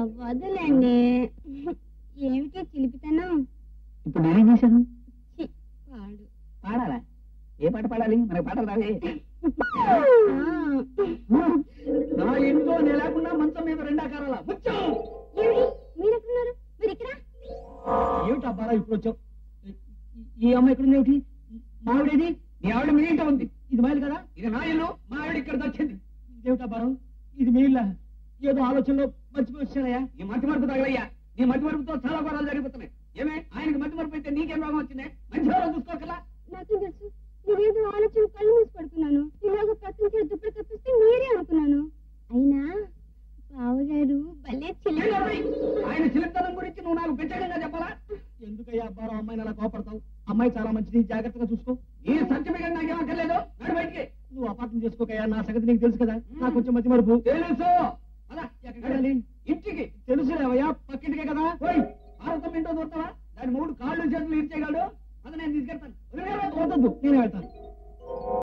వదలండి ఏమిటో చిలిపితనం ఇప్పుడు నేనేం చేశాను ఛీ, పాడు పాడాలా ఏ పాట పాడాలి మనకి పాటలు రావే ఆ, నా ఇంట్లో నేను లేకుండా మంచం మీద రెండాకారాల ముచ్చం ఏమిటి మీరెక్కడున్నారు మీరు ఇక్కడ ఏమిటి అబ్బారా ఇప్పుడు వచ్చావు ఈ అమ్మాయి ఇక్కడ ఉంది ఏమిటి మా ఆవిడేది నీ ఆవిడ మీ ఇంట ఉంది ఇది మైలు కదా ఇది నా ఇల్లు మా ఆవిడ ఇక్కడ వచ్చింది ఇదేమిటి అబ్బారం ఇది మీ ఇల్లా ఏదో ఆలోచనలో మర్చిపోయి వచ్చానయ్యా నీ మట్టి మరుపు తగలయ్యా నీ మట్టి మరుపుతో చాలా ఘోరాలు జరిగిపోతున్నాయి ఏమే ఆయనకి మట్టి మరుపు అయితే నీకేం రోగం వచ్చింది మంచి రోగం చూసుకోకలా నాకేం తెలుసు నేనేదో ఆలోచన కళ్ళు మూసి పడుకున్నాను ఇలాగ పక్కన చేతి దుప్పటి కప్పిస్తే మీరే అనుకున్నాను అయినా బావగారు భలే చిల్ల ఆయన చిలకతనం గురించి నువ్వు నాకు ప్రత్యేకంగా చెప్పాలా ఎందుకయ్యా అబ్బారం అమ్మాయిని అలా కోపడతావు అమ్మాయి చాలా మంచిది జాగ్రత్తగా చూసుకో ఈ సర్టిఫికెట్ నాకేం అక్కర్లేదు నడు బయటికి నువ్వు అపార్థం చేసుకోకయ్యా నా సంగతి నీకు తెలుసు కదా నాకు కొంచెం మతి మరుపు తెలుసు అలా ఎక్కడికి వెళ్ళాలి? ఇంటికి తెలుసులేవయ్యా పక్కింటికే కదా పోయి భారతం ఏంటో దొరుకుతావా దాని మూడు కాళ్ళు చేతులు ఇచ్చేగాడు అది నేను తీసుకెళ్తాను వదిలేరా? వద్దొద్దు నేనే వెళ్తాను